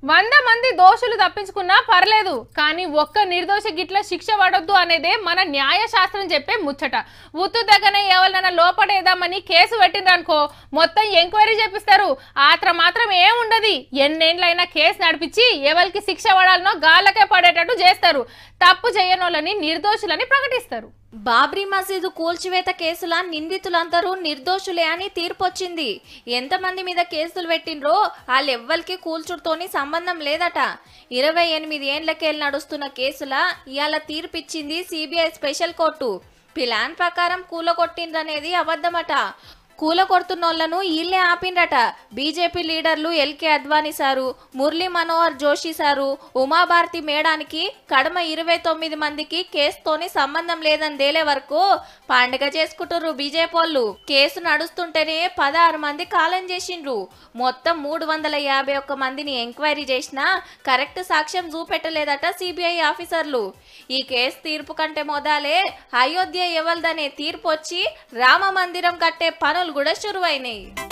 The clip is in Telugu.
వంద మంది దోషులు తప్పించుకున్నా పర్లేదు కానీ ఒక్క నిర్దోషి గిట్ల శిక్ష పడొద్దు అనేదే మన న్యాయశాస్త్రం చెప్పే ముచ్చట ఉత్తు దగ్గనే ఎవరినైనా లోపడేద్దామని కేసు పెట్టిండ్రనుకో మొత్తం ఎంక్వైరీ చేపిస్తారు ఆత్ర మాత్రం ఏముండదు ఎన్నేళ్ళైనా కేసు నడిపించి ఎవరికి శిక్ష పడాలనో గాళ్ళకే పడేటట్టు చేస్తారు తప్పు చేయనోళ్ళని నిర్దోషులని ప్రకటిస్తారు బాబ్రీ మసీదు కూల్చివేత కేసుల నిందితులందరూ నిర్దోషులే అని తీర్పొచ్చింది ఎంతమంది మీద కేసులు పెట్టిండ్రో వాళ్ళెవ్వరికి కూల్చుడుతోని సంబంధం లేదట ఇరవై ఎనిమిది ఏండ్లకెళ్ళి నడుస్తున్న కేసుల ఇవాళ తీర్పిచ్చింది సిబిఐ స్పెషల్ కోర్టు ప్లాన్ ప్రకారం కూలగొట్టిండ్రనేది అబద్ధమట కూల కొడుతున్నోళ్లను ఈళ్ళే ఆపిండ్రట బీజేపీ లీడర్లు L K Advani sir Murali Manohar Joshi sir Uma Bharati మేడానికి కడమ ఇరవై తొమ్మిది మందికి కేసుతోని సంబంధం లేదని తేలే వరకు పండుగ చేసుకుంటుర్రు బీజేపీ వాళ్ళు కేసు నడుస్తుంటేనే పదహారు మంది కాలం చేసిండ్రు మొత్తం మూడు వందల యాభై ఒక్క మందిని ఎంక్వైరీ చేసినా కరెక్ట్ సాక్ష్యం చూపెట్టలేదట సిబిఐ ఆఫీసర్లు ఈ కేసు తీర్పు కంటే మొదలే అయోధ్య ఎవల్దనే తీర్పు వచ్చి రామ మందిరం కట్టే పనులు కూడా షురువైనాయి